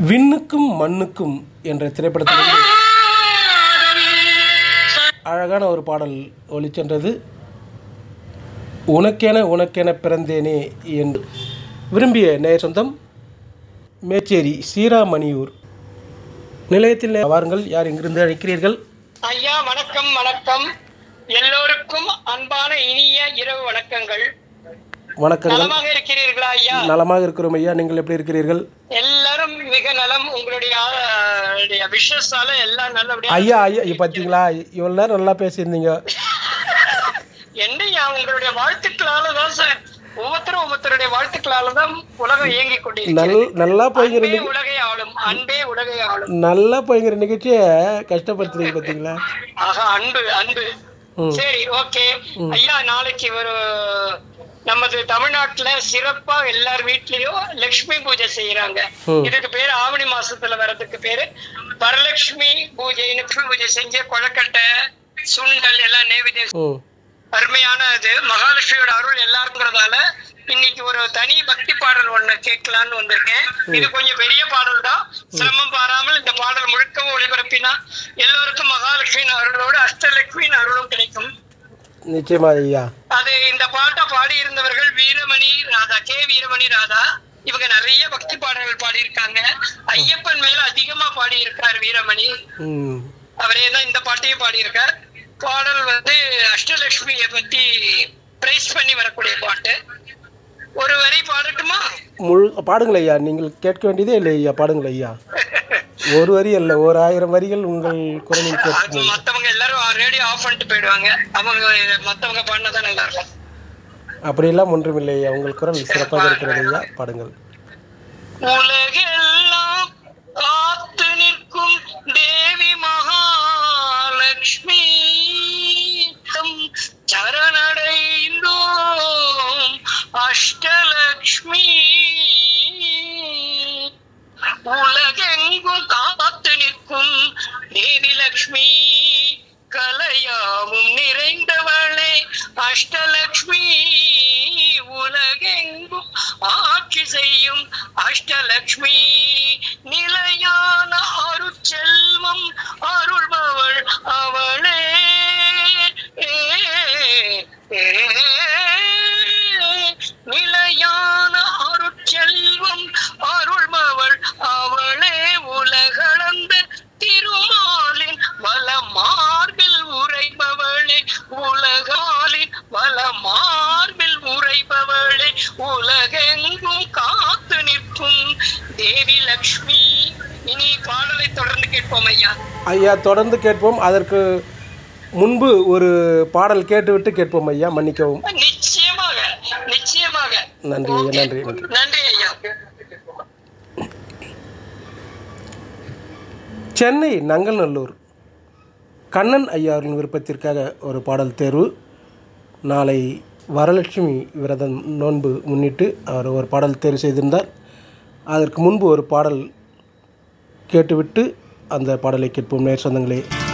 விண்ணுக்கும் மண்ணுக்கும் என்ற திரைப்படத்திலிருந்து அழகான ஒரு பாடல் ஒலிச்சென்றது உனக்கென உனக்கென பிறந்தேனே என்று விரும்பிய நேர் சொந்தம் மேச்சேரி ஸ்ரீராமணியூர் நிலையத்தில் வாருங்கள் யார் இங்கிருந்து அழைக்கிறீர்கள் ஐயா வணக்கம் வணக்கம் எல்லோருக்கும் அன்பான இனிய இரவு வணக்கங்கள் வணக்கங்கள் நலமாக இருக்கிறீர்களா ஐயா நலமாக இருக்கிறோம் ஐயா நீங்கள் எப்படி இருக்கிறீர்கள் எல்லாரும் மிக நலம் உங்களுடைய விஷஸால எல்லாம் நல்லபடியா ஐயா ஐயா ஐயா, பார்த்தீங்களா இவ்வளோ நேரம் நல்லா பேசியிருந்தீங்க என்னையா உங்களுடைய வாழ்த்துக்களால தான் சார் ஒவ்வொருத்தரும் ஒவ்வொருத்தருடைய வாழ்த்துக்களால தான் உலகம் இயங்கி நல் கொண்டிருக்கிறது நல்லா போய்கிற அன்பே நிக- உலகை ஆளும் அன்பே உலகை ஆளும் நல்லா போய்கிற நிகழ்ச்சியை கஷ்டப்படுத்துறீங்க பார்த்தீங்களா ஆஹா அன்பு அன்பு ம். சரி ஓகே ஐயா நாளைக்கு ஒரு நமது தமிழ்நாட்டுல சிறப்பா எல்லார் வீட்லயும் லட்சுமி பூஜை செய்யறாங்க ம். இதுக்கு பேரு ஆவணி மாசத்துல வர்றதுக்கு பேரு வரலட்சுமி பூஜை லட்சுமி பூஜை செஞ்ச கொழக்கட்டை சுண்டல் எல்லாம் நைவேத்தியம் ம் அருமையான இது மகாலட்சுமியோட அருள் எல்லாருங்கிறதால இன்னைக்கு ஒரு தனி பக்தி பாடல் ஒண்ணு கேட்கலான்னு வந்திருக்கேன் இது கொஞ்சம் பெரிய பாடல் தான் சிரமம் பாராமல் இந்த பாடல் முழுக்கவும் ஒளிபரப்பினா எல்லோருக்கும் மகாலட்சுமியின் அருளோடு அஷ்டலட்சுமியின் அருளும் கிடைக்கும் நிச்சயமா ஐயா அது இந்த பாட்டை பாடி இருந்தவர்கள் வீரமணி ராதா கே வீரமணி ராதா இவங்க நிறைய பக்தி பாடல்கள் பாடியிருக்காங்க ஐயப்பன் மேல அதிகமா பாடி இருக்கார் வீரமணி ம் அவரே தான் இந்த பாட்டையும் பாடியிருக்கார் பாடல் வந்து அஷ்டலட்சுமியை பத்தி பிரைஸ் பண்ணி வரக்கூடிய பாட்டு ஒரு வரி பாடட்டுமா முழு பாடுங்கள் ஐயா நீங்கள் கேட்க வேண்டியதே இல்லை ஐயா பாடுங்கள் ஐயா ஒரு வரி அல்ல ஒரு ஆயிரம் வரிகள் உங்கள் குரலில் அது கேட்கும் மத்தவங்க எல்லாரும் ரேடியோ ஆஃப் பண்ணிட்டு போயிடுவாங்க அவங்க மத்தவங்க பாடினதான் நல்லா இருக்கும் அப்படியெல்லாம் ஒன்றுமில்லை ஐயா உங்கள் குரல் சிறப்பாக இருக்கிறது ஐயா பாடுங்கள் உலகெல்லாம் காத்து நிற்கும் தேவி மகாலட்சுமி தம் சரணடைந்தோம் அஷ்டலக்ஷ்மி உலகெங்கும் காத்து நிற்கும் தேவி லக்ஷ்மி கலையாவும் நிறைந்தவளே அஷ்டலக்ஷ்மி உலகெங்கும் ஆட்சி செய்யும் அஷ்டலக்ஷ்மி நிலையான அருட்செல்வம் அருள்பவள் அவளே நிலையான அருட்செல்வம் அருள்பவள் அவளே உலகளந்த திருமாலின் வல மார்பில் உரைபவளே உலகாலின் வல மார்பில் உரைபவளே உலகெங்கும் காத்து நிற்கும் தேவி லக்ஷ்மி இனி பாடலை தொடர்ந்து கேட்போம் ஐயா ஐயா தொடர்ந்து கேட்போம் அதற்கு முன்பு ஒரு பாடல் கேட்டுவிட்டு கேட்போம் ஐயா மன்னிக்கவும் நிச்சயமாக நிச்சயமாக நன்றி ஐயா நன்றி நன்றி நன்றி ஐயா சென்னை நங்கல்நல்லூர் கண்ணன் ஐயாவின் விருப்பத்திற்காக ஒரு பாடல் தேர்வு நாளை வரலட்சுமி விரதம் நோன்பு முன்னிட்டு அவர் ஒரு பாடல் தேர்வு செய்திருந்தார் அதற்கு முன்பு ஒரு பாடல் கேட்டுவிட்டு அந்த பாடலை கேட்போம் நேர் சொந்தங்களே